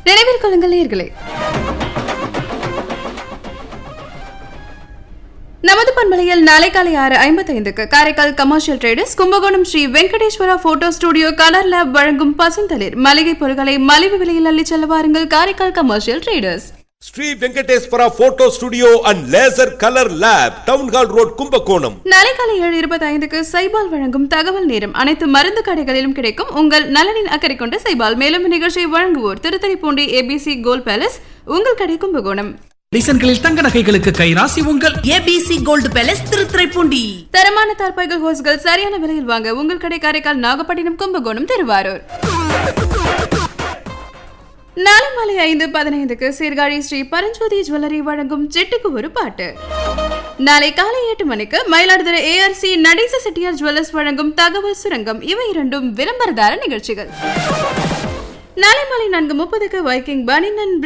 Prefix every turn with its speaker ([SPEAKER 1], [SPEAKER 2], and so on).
[SPEAKER 1] நினைவில் கொள்ளுங்கள் நேயர்களே நமது பண்பலையில் நாளை காலை ஆறு ஐம்பத்தைந்துக்கு Karaikal commercial traders Kumbakonam Sri Venkateswara photo studio colour lab வழங்கும் பசுந்தளிர் மளிகை பொருட்களை மலிவு விலையில் அள்ளிச் செல்ல வாருங்கள் Karaikal commercial traders
[SPEAKER 2] Sri Venkateswara photo studio and laser colour lab town hall road Kumbakonam
[SPEAKER 1] நாளை காலை ஏழு இருபத்தைந்துக்கு சைபால் வழங்கும் தகவல் நேரம் அனைத்து மருந்து கடைகளிலும் கிடைக்கும் உங்கள் நலனின் அக்கறை கொண்ட சைபால் மேலும் நிகழ்ச்சியை வழங்குவோர் திருத்தணிப்பூண்டி ஏபிசி கோல் பேலஸ் உங்கள் கடை கும்பகோணம்
[SPEAKER 3] டிசைன்களில் தங்க நகைகளுக்கு கைராசி உங்கள்
[SPEAKER 4] ஏபிசி கோல்டு பேலஸ் திருத்துறைப்பூண்டி
[SPEAKER 1] தரமான தார்பாய்கள் ஹோஸ்கள் சரியான விலையில் வாங்க உங்கள் கடை காரைக்கால் நாகப்பட்டினம் கும்பகோணம் திருவாரூர் நாளை மாலை ஐந்து பதினைந்துக்கு சீர்காழி ஸ்ரீ பரஞ்சோதி ஜுவல்லரி வழங்கும் செட்டுக்கு ஒரு பாட்டு நாளை காலை எட்டு மணிக்கு மயிலாடுதுறை ஏஆர்சி நடேச செட்டியார் ஜுவல்லர்ஸ் வழங்கும் தகவல் சுரங்கம் இவை இரண்டும் விளம்பரதார நிகழ்ச்சிகள் நாளை மாலை நான்கு முப்பதுக்கு வைக்கிங் பனினன்